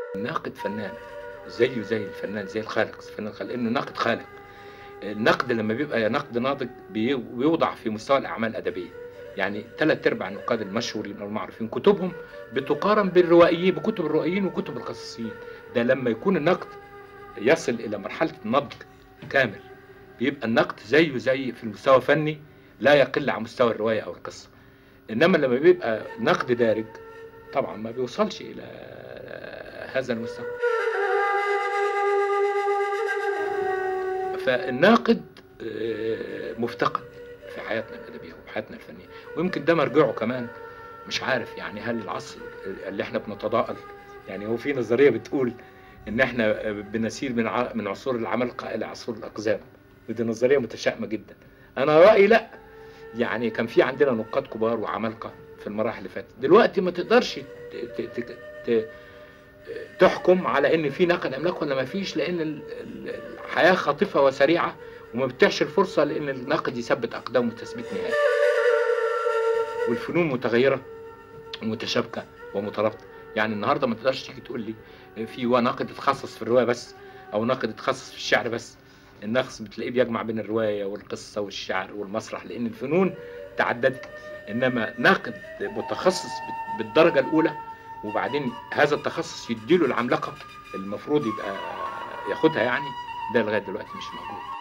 الناقد فنان زيه زي الفنان زي الخالق الفنان خالق لانه ناقد خالق النقد لما بيبقى نقد ناضج بي- بيوضع في مستوى الاعمال الادبيه يعني ثلاث ارباع النقاد المشهورين او المعروفين كتبهم بتقارن بالروائيين بكتب الروائيين وكتب القصصيين ده لما يكون النقد يصل الى مرحله النضج كامل بيبقى النقد زيه زي في المستوى فني لا يقل عن مستوى الروايه او القصه انما لما بيبقى نقد دارج طبعا ما بيوصلش الى هذا المستوى فالناقد آه، مفتقد في حياتنا الادبيه وحياتنا الفنيه ويمكن ده مرجعه كمان مش عارف يعني هل العصر اللي احنا بنتضاءل يعني هو في نظريه بتقول ان احنا بنسير من ع- من عصور العمالقه الى عصور الاقزام ودي نظريه متشائمه جدا انا رايي لا يعني كان في عندنا نقاد كبار وعمالقه في المراحل اللي فاتت دلوقتي ما تقدرش ت- ت- ت- ت- تحكم على ان في نقد عملاق ولا ما فيش لان ال- ال- الحياه خاطفه وسريعه وما بتعش الفرصه لان الناقد يثبت اقدامه تثبيت نهائي والفنون متغيره ومتشابكه ومترابطه يعني النهارده ما تقدرش تيجي تقول لي في هو ناقد اتخصص في الروايه بس او ناقد اتخصص في الشعر بس النقص بتلاقيه بيجمع بين الروايه والقصه والشعر والمسرح لان الفنون تعددت انما ناقد متخصص بال- بالدرجه الاولى وبعدين هذا التخصص يديله العملاقه المفروض يبقى ياخدها يعني ده لغايه دلوقتي مش موجود